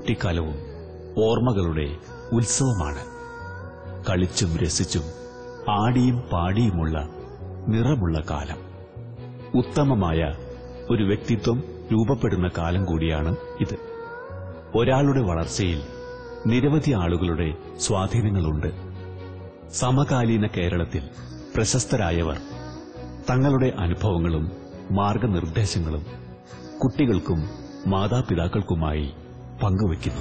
കുട്ടിക്കാലവും ഓർമ്മകളുടെ ഉത്സവമാണ് കളിച്ചും രസിച്ചും ആടിയും പാടിയുമുള്ള നിറമുള്ള കാലം ഉത്തമമായ ഒരു വ്യക്തിത്വം രൂപപ്പെടുന്ന കാലം കൂടിയാണ് ഇത് ഒരാളുടെ വളർച്ചയിൽ നിരവധി ആളുകളുടെ സ്വാധീനങ്ങളുണ്ട് സമകാലീന കേരളത്തിൽ പ്രശസ്തരായവർ തങ്ങളുടെ അനുഭവങ്ങളും മാർഗനിർദ്ദേശങ്ങളും കുട്ടികൾക്കും മാതാപിതാക്കൾക്കുമായി പങ്കുവയ്ക്കുന്നു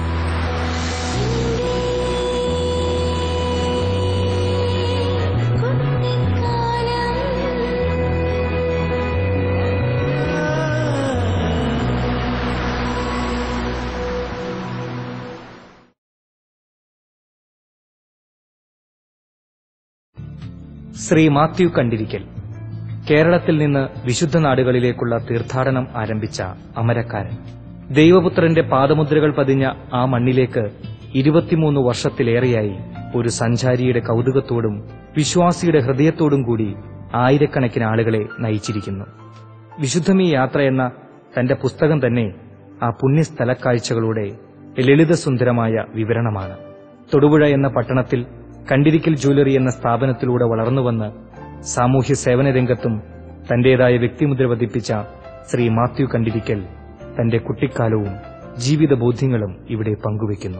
ശ്രീ മാത്യു കണ്ടിരിക്കൽ കേരളത്തിൽ നിന്ന് വിശുദ്ധ നാടുകളിലേക്കുള്ള തീർത്ഥാടനം ആരംഭിച്ച അമരക്കാരൻ ദൈവപുത്രന്റെ പാദമുദ്രകൾ പതിഞ്ഞ ആ മണ്ണിലേക്ക് ഇരുപത്തിമൂന്ന് വർഷത്തിലേറെയായി ഒരു സഞ്ചാരിയുടെ കൗതുകത്തോടും വിശ്വാസിയുടെ ഹൃദയത്തോടും കൂടി ആയിരക്കണക്കിന് ആളുകളെ നയിച്ചിരിക്കുന്നു വിശുദ്ധമീ യാത്ര എന്ന തന്റെ പുസ്തകം തന്നെ ആ പുണ്യസ്ഥലക്കാഴ്ചകളുടെ ലളിതസുന്ദരമായ വിവരണമാണ് തൊടുപുഴ എന്ന പട്ടണത്തിൽ കണ്ടിരിക്കൽ ജ്വല്ലറി എന്ന സ്ഥാപനത്തിലൂടെ വളർന്നുവന്ന് സാമൂഹ്യ സേവന രംഗത്തും തന്റേതായ വ്യക്തിമുദ്ര പതിപ്പിച്ച ശ്രീ മാത്യു കണ്ടിരിക്കൽ തന്റെ കുട്ടിക്കാലവും ജീവിത ബോധ്യങ്ങളും ഇവിടെ പങ്കുവയ്ക്കുന്നു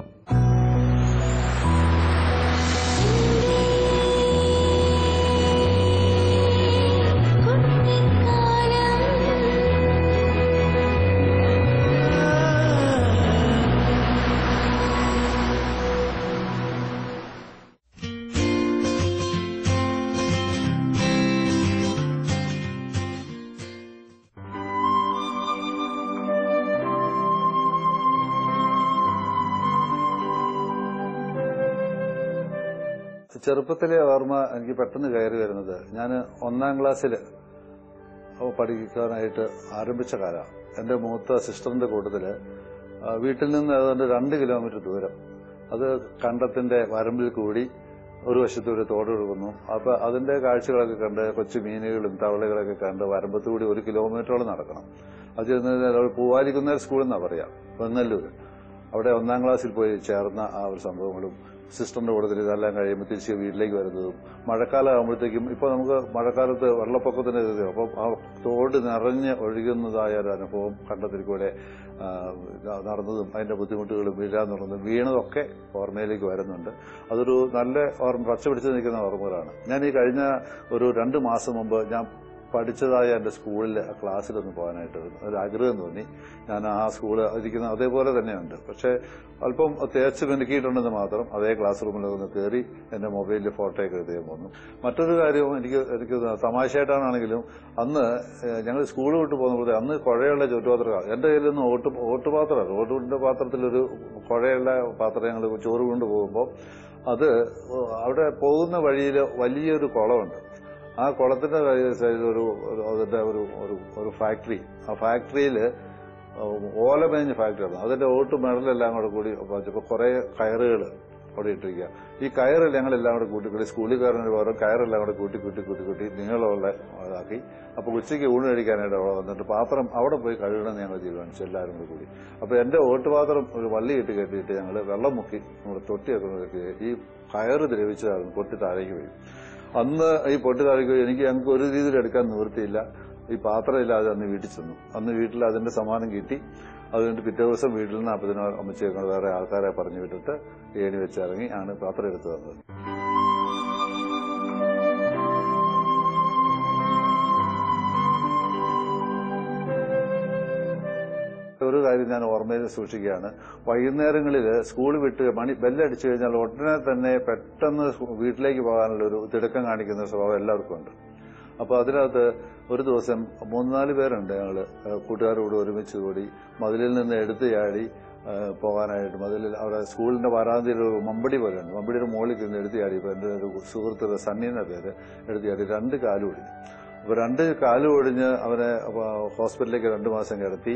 ചെറുപ്പത്തിലെ ഓർമ്മ എനിക്ക് പെട്ടെന്ന് കയറി വരുന്നത് ഞാൻ ഒന്നാം ക്ലാസ്സിൽ പഠിക്കാനായിട്ട് ആരംഭിച്ച കാലമാണ് എൻ്റെ മൂത്ത സിസ്റ്ററിന്റെ കൂട്ടത്തില് ആ, വീട്ടിൽ നിന്ന് ഏതാണ്ട് രണ്ട് കിലോമീറ്റർ ദൂരം അത് കണ്ടത്തിന്റെ വരമ്പിൽ കൂടി ഒരു വശത്ത് ഒരു തോട് ഒഴുകുന്നു അപ്പൊ അതിന്റെ കാഴ്ചകളൊക്കെ കണ്ട് കൊച്ചു മീനുകളും തവളകളൊക്കെ കണ്ട് വരമ്പത്തുകൂടി ഒരു കിലോമീറ്ററോളം നടക്കണം അത് ചെന്ന് പൂവാലിക്കുന്നേർ സ്കൂൾ എന്നാ പറയാം വെങ്ങല്ലൂർ അവിടെ ഒന്നാം ക്ലാസ്സിൽ പോയി ചേർന്ന ആ ഒരു സംഭവങ്ങളും സിസ്റ്ററിന്റെ കൂട്ടത്തിൽ ഇതെല്ലാം കഴിയുമ്പോൾ തിരിച്ച് വീട്ടിലേക്ക് വരുന്നതും മഴക്കാലം ആകുമ്പോഴത്തേക്കും ഇപ്പൊ നമുക്ക് മഴക്കാലത്ത് വെള്ളപ്പൊക്കത്തിന് ഇത് അപ്പം ആ തോട് നിറഞ്ഞ് ഒഴുകുന്നതായ ഒരു അനുഭവം കണ്ടത്തിൽ കൂടെ ആ, നടന്നതും അതിന്റെ ബുദ്ധിമുട്ടുകളും വീഴാന്നുള്ളതും വീണതൊക്കെ ഓർമ്മയിലേക്ക് വരുന്നുണ്ട് അതൊരു നല്ല ഓർമ്മ പച്ച പിടിച്ച് നിൽക്കുന്ന ഓർമ്മകളാണ് ഞാൻ ഈ കഴിഞ്ഞ ഒരു രണ്ട് മാസം മുമ്പ് ഞാൻ പഠിച്ചതായ എൻ്റെ സ്കൂളിൽ ആ ക്ലാസ്സിലൊന്ന് പോകാനായിട്ട് ഒരു ആഗ്രഹം തോന്നി ഞാൻ ആ സ്കൂൾ ഇരിക്കുന്ന അതേപോലെ തന്നെയുണ്ട് പക്ഷേ അല്പം തേച്ച് മിനുക്കിയിട്ടുണ്ടെന്ന് മാത്രം അതേ ക്ലാസ് റൂമിലൊന്ന് കയറി എൻ്റെ മൊബൈലിൽ ഫോട്ടോയൊക്കെ എടുത്ത് ഞാൻ പോന്നു മറ്റൊരു കാര്യം എനിക്ക് എനിക്ക് തമാശയായിട്ടാണെങ്കിലും അന്ന് ഞങ്ങൾ സ്കൂൾ വിട്ട് പോകുന്നത് അന്ന് കുഴയുള്ള ചുറ്റുപാത്രം എൻ്റെ കയ്യിൽ നിന്ന് ഓട്ട് ഓട്ടുപാത്രമാണ് ഓട്ടുവിൻ്റെ പാത്രത്തിലൊരു കുഴയുള്ള പാത്രം ഞങ്ങൾ ചോറ് കൊണ്ട് പോകുമ്പോൾ അത് അവിടെ പോകുന്ന വഴിയിൽ വലിയൊരു കുളമുണ്ട് ആ കുളത്തിന്റെ സൈഡിൽ ഒരു ഒരു- അതിന്റെ ഒരു ഒരു ഒരു ഫാക്ടറി ആ ഫാക്ടറിയിൽ ഓല മേഞ്ഞ ഫാക്ടറിയാണ് അതിന്റെ ഓട്ട് മെഡലെല്ലാം കൂടെ കൂടി വെച്ചപ്പോൾ കുറെ കയറുകൾ അവിടെ ഇട്ടിരിക്കുക ഈ കയറ് ഞങ്ങളെല്ലാം കൂടെ കൂട്ടി കൂട്ടി സ്കൂളിൽ കയറുന്നതിന് പകരം കയറെല്ലാം കൂടെ കൂട്ടി കൂട്ടി കൂട്ടി കൂട്ടി നീളമുള്ള ഇതാക്കി അപ്പൊ ഉച്ചയ്ക്ക് ഊണ് കഴിക്കാനായിട്ട് അവിടെ വന്നിട്ട് പാത്രം അവിടെ പോയി കഴുകണമെന്ന് ഞങ്ങൾ തീരുമാനിച്ചു എല്ലാവരും കൂടി കൂടി അപ്പൊ എന്റെ ഓട്ടുപാത്രം ഒരു വള്ളി ഇട്ട് കെട്ടിയിട്ട് ഞങ്ങൾ വെള്ളം മുക്കി നമ്മുടെ തൊട്ടിയൊക്കെ വെക്കുക ഈ കയറ് ദ്രവിച്ചതായിരുന്നു പൊട്ടി താഴേക്ക് പോയി അന്ന് ഈ പൊട്ടി താഴേക്ക് പോയി എനിക്ക് ഞങ്ങൾക്ക് ഒരു രീതിയിൽ എടുക്കാൻ നിവൃത്തിയില്ല ഈ പാത്രമില്ലാതെ അന്ന് വീട്ടിൽ ചെന്നു അന്ന് വീട്ടിൽ അതിന്റെ സമ്മാനം കിട്ടി അതുകൊണ്ട് പിറ്റേ ദിവസം വീട്ടിൽ നിന്ന് അപ്പത്തിനോ അമ്മച്ചേക്കോ വേറെ ആൾക്കാരെ പറഞ്ഞു വിട്ടിട്ട് ഏണി വെച്ചിറങ്ങി ആണ് പാത്രം എടുത്തു തന്നത് ഒരു കാര്യം ഞാൻ ഓർമ്മയിൽ സൂക്ഷിക്കുകയാണ് വൈകുന്നേരങ്ങളിൽ സ്കൂൾ വിട്ട് മണി ബെല്ലടിച്ചു കഴിഞ്ഞാൽ ഉടനെ തന്നെ പെട്ടെന്ന് സ്കൂ- വീട്ടിലേക്ക് പോകാനുള്ള ഒരു തിടുക്കം കാണിക്കുന്ന സ്വഭാവം എല്ലാവർക്കും ഉണ്ട് അപ്പൊ അതിനകത്ത് ഒരു ദിവസം മൂന്നാല് പേരുണ്ട് ഞങ്ങള് ഏഹ് കൂട്ടുകാരോട് ഒരുമിച്ച് കൂടി മതിലിൽ നിന്ന് എടുത്തു ചാടി ഏഹ് പോകാനായിട്ട് മതിലിൽ അവിടെ സ്കൂളിന്റെ വരാന്തിയിൽ ഒരു മമ്പടി പോലെയുണ്ട് മമ്പടിയുടെ മുകളിൽ നിന്ന് എടുത്തു ചാടി ഇപ്പൊ എന്റെ ഒരു സുഹൃത്ത് സണ്ണി എന്ന പേര് എടുത്തു ചാടി രണ്ട് കാലും ഒടിഞ്ഞു അപ്പൊ രണ്ട് കാലും ഒടിഞ്ഞ് അവനെ അപ്പൊ ഹോസ്പിറ്റലിലേക്ക് രണ്ടു മാസം കിടത്തി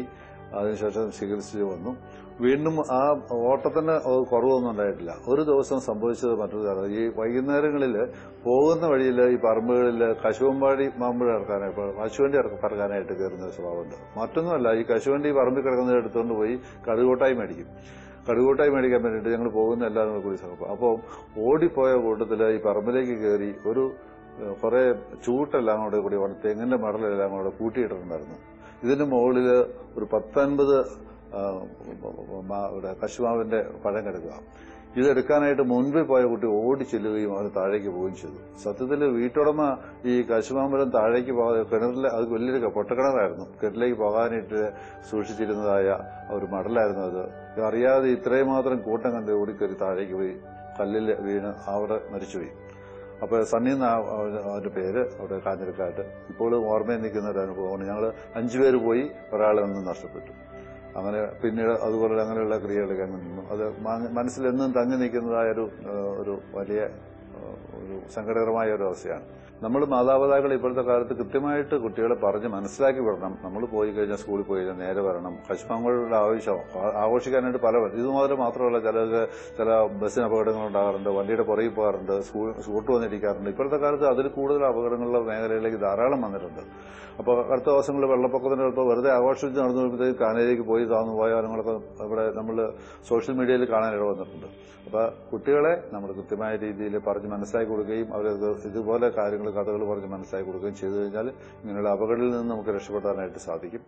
അതിനുശേഷം ചികിത്സിച്ച് വന്നു വീണ്ടും ആ ഓട്ടത്തിന് അത് കുറവൊന്നും ഉണ്ടായിട്ടില്ല ഒരു ദിവസം സംഭവിച്ചത് മറ്റൊരു കാര്യം ഈ വൈകുന്നേരങ്ങളിൽ പോകുന്ന വഴിയിൽ ഈ പറമ്പുകളിൽ കശുവമ്പാടി മാമ്പഴ ഇറക്കാനായിട്ട് കശുവണ്ടി ഇറക്കാനായിട്ട് കയറുന്ന ഒരു സ്വഭാവമുണ്ട് മറ്റൊന്നുമല്ല ഈ കശുവണ്ടി പറമ്പിൽ കിടക്കുന്നത് എടുത്തുകൊണ്ട് പോയി കടുകൂട്ടായി മേടിക്കും കടുകൂട്ടായി മേടിക്കാൻ വേണ്ടിയിട്ട് ഞങ്ങൾ പോകുന്ന എല്ലാവരും കൂടി സംഘം അപ്പോൾ ഓടിപ്പോയ കൂട്ടത്തിൽ ഈ പറമ്പിലേക്ക് കയറി ഒരു ഏഹ്, കുറെ ചൂട്ടെല്ലാം കൂടെ കൂടി വന്ന് തെങ്ങിന്റെ മടലെല്ലാം കൂടെ കൂട്ടിയിട്ടിട്ടുണ്ടായിരുന്നു ഇതിന് മുകളിൽ ഒരു പത്തൊൻപത് ആ, മാ- ഇവിടെ കശുമാവിന്റെ പഴം കിടക്കുക ഇതെടുക്കാനായിട്ട് മുൻപിൽ പോയ കുട്ടി ഓടി ചെല്ലുകയും അത് താഴേക്ക് പോവുകയും ചെയ്തു സത്യത്തിൽ വീട്ടുടമ ഈ കശുമാമ്പഴം താഴേക്ക് പോകാതെ കിണറിൽ അത് വലിയൊരു പൊട്ടക്കിണറായിരുന്നു കിണറിലേക്ക് പോകാനായിട്ട് സൂക്ഷിച്ചിരുന്നതായ ഒരു മടലായിരുന്നു അത് ഇത് അറിയാതെ ഇത്രയും മാത്രം കൂട്ടം കണ്ട് ഓടിക്കയറി താഴേക്ക് പോയി കല്ലിൽ വീണ് അവിടെ മരിച്ചുപോയി അപ്പൊ സണ്ണി എന്ന ആ- ആ- അവന്റെ പേര് അവിടെ കാഞ്ഞിരക്കാട്ട് ഇപ്പോഴും ഓർമ്മയിൽ നിൽക്കുന്ന ഒരു അനുഭവമാണ് ഞങ്ങൾ അഞ്ചുപേര് പോയി ഒരാളെ നിന്ന് നഷ്ടപ്പെട്ടു അങ്ങനെ പിന്നീട് അതുപോലെ അങ്ങനെയുള്ള ക്രിയകളൊക്കെ അങ്ങ് നിന്നു അത് മ- മനസ്സിൽ എന്നും തങ്ങി നിൽക്കുന്നതായ ഒരു ഏഹ്, ഒരു വലിയ ഏഹ്, ഒരു സങ്കടകരമായ ഒരു അവസ്ഥയാണ് നമ്മൾ മാതാപിതാക്കൾ ഇപ്പോഴത്തെ കാലത്ത് കൃത്യമായിട്ട് കുട്ടികളെ പറഞ്ഞ് മനസ്സിലാക്കി വിടണം നമ്മൾ പോയി കഴിഞ്ഞാൽ സ്കൂളിൽ പോയി കഴിഞ്ഞാൽ നേരെ വരണം കശുമാങ്ങളുടെ ആവശ്യം ആ- ആഘോഷിക്കാനായിട്ട് പല ഇത് മുതൽ മാത്രമല്ല ചിലർക്ക് ചില ബസ്സിന് അപകടങ്ങൾ ഉണ്ടാകാറുണ്ട് വണ്ടിയുടെ പുറകിൽ പോകാറുണ്ട് സ്കൂൾ സ്കൂട്ട് വന്നിരിക്കാറുണ്ട് ഇപ്പോഴത്തെ കാലത്ത് അതിൽ കൂടുതൽ അപകടങ്ങളുടെ മേഖലയിലേക്ക് ധാരാളം വന്നിട്ടുണ്ട് അപ്പോൾ അടുത്ത ദിവസങ്ങളിൽ വെള്ളപ്പൊക്കത്തിന് ചിലപ്പോൾ വെറുതെ ആഘോഷിച്ച് നടന്നു വരുമ്പോഴത്തേക്ക് കാനയിലേക്ക് പോയി താന്നു പോയ കാര്യങ്ങളൊക്കെ ഇവിടെ നമ്മൾ സോഷ്യൽ മീഡിയയിൽ കാണാനിട വന്നിട്ടുണ്ട് അപ്പോൾ കുട്ടികളെ നമ്മൾ കൃത്യമായ രീതിയിൽ പറഞ്ഞ് മനസ്സിലാക്കി കൊടുക്കുകയും അവരത് ഇതുപോലെ കാര്യങ്ങൾ കഥകൾ പറഞ്ഞ് മനസ്സിലാക്കി കൊടുക്കുകയും ചെയ്തു കഴിഞ്ഞാൽ ഇങ്ങനെയുള്ള അപകടങ്ങളിൽ നിന്ന് നമുക്ക് രക്ഷപ്പെടാനായിട്ട് സാധിക്കും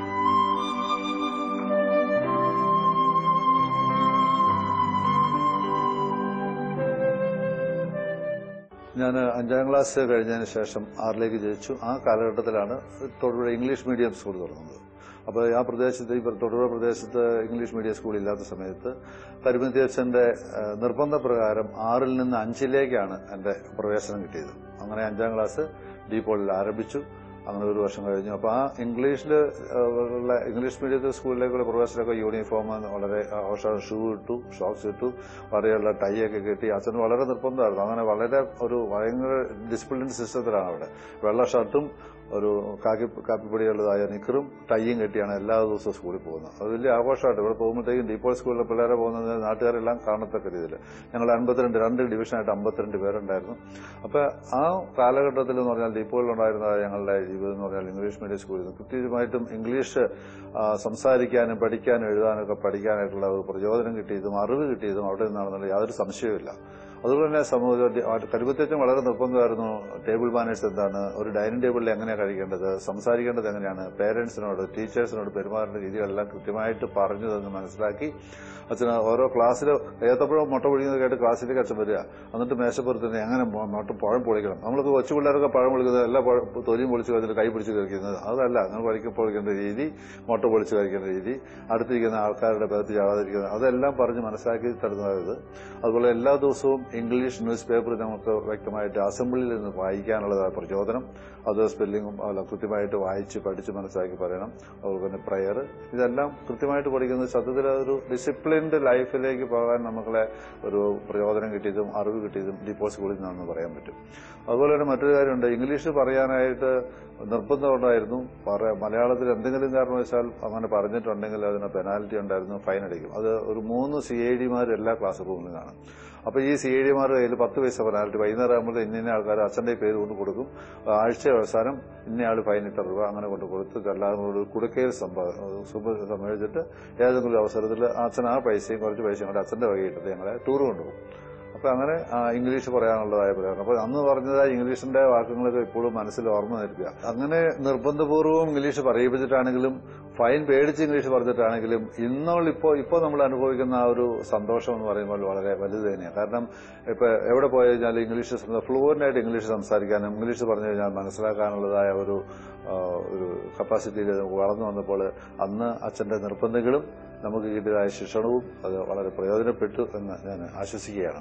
ഞാൻ അഞ്ചാം ക്ലാസ് കഴിഞ്ഞതിന് ശേഷം ആറിലേക്ക് ജയിച്ചു ആ കാലഘട്ടത്തിലാണ് തൊടുപുഴ ഇംഗ്ലീഷ് മീഡിയം സ്കൂൾ തുടങ്ങുന്നത് അപ്പോൾ ആ പ്രദേശത്ത് ഈ തൊടുപുഴ പ്രദേശത്ത് ഇംഗ്ലീഷ് മീഡിയം സ്കൂൾ ഇല്ലാത്ത സമയത്ത് പരിമിതി അച്ഛന്റെ ഏഹ്, നിർബന്ധപ്രകാരം ആറിൽ നിന്ന് അഞ്ചിലേക്കാണ് എന്റെ പ്രവേശനം കിട്ടിയത് അങ്ങനെ അഞ്ചാം ക്ലാസ് ഡീപോളിൽ ആരംഭിച്ചു അങ്ങനെ ഒരു വർഷം കഴിഞ്ഞു അപ്പോൾ ആ ഇംഗ്ലീഷിൽ ഉള്ള ഇംഗ്ലീഷ് മീഡിയത്തിൽ സ്കൂളിലേക്കുള്ള പ്രവേശനമൊക്കെ യൂണിഫോം വളരെ ആവശ്യം ഷൂ ഇട്ടു ഷോക്സ് ഇട്ടു വരെയുള്ള ടൈ ഒക്കെ കെട്ടി അച്ഛൻ വളരെ നിർബന്ധമായിരുന്നു അങ്ങനെ വളരെ ഒരു ഭയങ്കര ഡിസിപ്ലിൻ സിസ്റ്റത്തിലാണ് അവിടെ വെള്ള ഷർട്ടും ഒരു കാക്കി കാപ്പിപ്പൊടിയുള്ളതായ നിക്കറും ടൈയും കെട്ടിയാണ് എല്ലാ ദിവസവും സ്കൂളിൽ പോകുന്നത് അത് വലിയ ആഘോഷമായിട്ട് ഇവിടെ പോകുമ്പോഴത്തേക്കും ഡീപ്പോൾ സ്കൂളിലെ പിള്ളേരെ പോകുന്നത് നാട്ടുകാരെല്ലാം കാണത്തക്ക രീതിയിൽ ഞങ്ങൾ അൻപത്തിരണ്ട് രണ്ട് ഡിവിഷനായിട്ട് അമ്പത്തിരണ്ട് പേരുണ്ടായിരുന്നു അപ്പൊ ആ കാലഘട്ടത്തിൽ എന്ന് പറഞ്ഞാൽ ഡീപ്പോയിലുണ്ടായിരുന്ന ഞങ്ങളുടെ ജീവിതം എന്ന് പറഞ്ഞാൽ ഇംഗ്ലീഷ് മീഡിയം സ്കൂളിൽ കൃത്യമായിട്ടും ഇംഗ്ലീഷ് ആ, സംസാരിക്കാനും പഠിക്കാനും എഴുതാനും ഒക്കെ പഠിക്കാനായിട്ടുള്ള ഒരു പ്രചോദനം കിട്ടിയതും അറിവ് കിട്ടിയതും അവിടെ നിന്നാണെന്നുള്ള യാതൊരു സംശയവുമില്ല അതുപോലെ തന്നെ സമൂഹ കരുപത്യറ്റം വളരെ നിർബന്ധമായിരുന്നു ടേബിൾ മാനേഴ്സ് എന്താണ് ഒരു ഡൈനിങ് ടേബിളിൽ എങ്ങനെയാണ് കഴിക്കേണ്ടത് സംസാരിക്കേണ്ടത് എങ്ങനെയാണ് പേരൻസിനോട് ടീച്ചേഴ്സിനോട് പെരുമാറേണ്ട രീതികളെല്ലാം കൃത്യമായിട്ട് പറഞ്ഞു തന്ന് മനസ്സിലാക്കി അച്ഛന് ഓരോ ക്ലാസ്സിൽ ഏത്തപ്പഴം മുട്ട പൊഴിക്കുന്നത് കേട്ട് ക്ലാസ്സിലേക്ക് അച്ഛൻ വരിക എന്നിട്ട് മേശപ്പുറത്ത് നിന്ന് എങ്ങനെ മൊ- മുട്ട പഴം പൊളിക്കണം നമ്മൾക്ക് കൊച്ചു പിള്ളേരൊക്കെ പഴം പൊളിക്കുന്നത് എല്ലാ പഴം തൊലിയും പൊളിച്ച് കഴിച്ചിട്ട് കൈ പിടിച്ച് കഴിക്കുന്നത് അതല്ല നിങ്ങൾ കഴിക്കാൻ പൊളിക്കേണ്ട രീതി മുട്ട പൊളിച്ച് കഴിക്കേണ്ട രീതി അടുത്തിരിക്കുന്ന ആൾക്കാരുടെ പേരത്ത് ചാടാതിരിക്കുന്നത് അതെല്ലാം പറഞ്ഞ് മനസ്സിലാക്കി തരുന്നത് അതുപോലെ എല്ലാ ദിവസവും ഇംഗ്ലീഷ് ന്യൂസ് പേപ്പർ നമുക്ക് വ്യക്തമായിട്ട് അസംബ്ലിയിൽ നിന്ന് വായിക്കാനുള്ളതായ പ്രചോദനം അത് സ്പെല്ലിങ്ങും അല്ല കൃത്യമായിട്ട് വായിച്ച് പഠിച്ച് മനസ്സിലാക്കി പറയണം അതുപോലെ തന്നെ പ്രയർ ഇതെല്ലാം കൃത്യമായിട്ട് പഠിക്കുന്നത് സത്യത്തിൽ ഒരു ഡിസിപ്ലിൻഡ് ലൈഫിലേക്ക് പോകാൻ നമ്മളെ ഒരു പ്രചോദനം കിട്ടിയതും അറിവ് കിട്ടിയതും ഡിപ്പോ സ്കൂളിൽ നിന്നാണെന്ന് പറയാൻ പറ്റും അതുപോലെ തന്നെ മറ്റൊരു കാര്യമുണ്ട് ഇംഗ്ലീഷ് പറയാനായിട്ട് നിർബന്ധമുണ്ടായിരുന്നു പറ- മലയാളത്തിൽ എന്തെങ്കിലും കാരണവശാൽ അങ്ങനെ പറഞ്ഞിട്ടുണ്ടെങ്കിൽ അതിന് പെനാൽറ്റി ഉണ്ടായിരുന്നു ഫൈൻ അടിക്കും അത് ഒരു മൂന്ന് സി ഐ ഡിമാർ എല്ലാ ക്ലാസ് റൂമിലും കാണും അപ്പൊ ഈ സി ഐ ഡിമാർ കയ്യിൽ പത്ത് പൈസ പെനാൽറ്റി വൈകുന്നേരം ആകുമ്പോൾ ഇന്ന ഇന്ന ആൾക്കാർ അച്ഛന്റെ പേര് കൊണ്ട് കൊടുക്കും ആഴ്ച അവസാനം ഇന്നയാൾ ഫൈൻ ഇത്ര രൂപ അങ്ങനെ കൊണ്ട് കൊടുത്ത് എല്ലാവരും കുടുക്കയിൽ സമ്മേളിച്ചിട്ട് ഏതെങ്കിലും അവസരത്തിൽ അച്ഛൻ ആ പൈസയും കുറച്ച് പൈസയും കൂടെ അച്ഛന്റെ വകയിട്ടിട്ട് ഞങ്ങളെ ടൂർ കൊണ്ടുപോകും അപ്പൊ അങ്ങനെ ആ, ഇംഗ്ലീഷ് പറയാനുള്ളതായ പ്രകടനം അപ്പൊ അന്ന് പറഞ്ഞതായ ഇംഗ്ലീഷിന്റെ വാക്കുകളൊക്കെ ഇപ്പോഴും മനസ്സിൽ ഓർമ്മ നിൽക്കുക അങ്ങനെ നിർബന്ധപൂർവ്വം ഇംഗ്ലീഷ് പറയിപ്പിച്ചിട്ടാണെങ്കിലും ഫൈൻ പേടിച്ച് ഇംഗ്ലീഷ് പറഞ്ഞിട്ടാണെങ്കിലും ഇന്നോൾ ഇപ്പോ ഇപ്പോ നമ്മൾ അനുഭവിക്കുന്ന ആ ഒരു സന്തോഷം എന്ന് പറയുമ്പോൾ വളരെ വലുത് തന്നെയാണ് കാരണം ഇപ്പൊ എവിടെ പോയി കഴിഞ്ഞാൽ ഇംഗ്ലീഷ് ഫ്ലുവന്റ് ആയിട്ട് ഇംഗ്ലീഷ് സംസാരിക്കാനും ഇംഗ്ലീഷ് പറഞ്ഞു കഴിഞ്ഞാൽ മനസ്സിലാക്കാനുള്ളതായ ഒരു ആ, ഒരു കപ്പാസിറ്റിയിൽ നമുക്ക് വളർന്നു വന്നപ്പോൾ അന്ന് അച്ഛന്റെ നിർബന്ധങ്ങളും നമുക്ക് കിട്ടിയതായ ശിക്ഷണവും അത് വളരെ പ്രയോജനപ്പെട്ടു എന്ന് ഞാൻ ആശ്വസിക്കുകയാണ്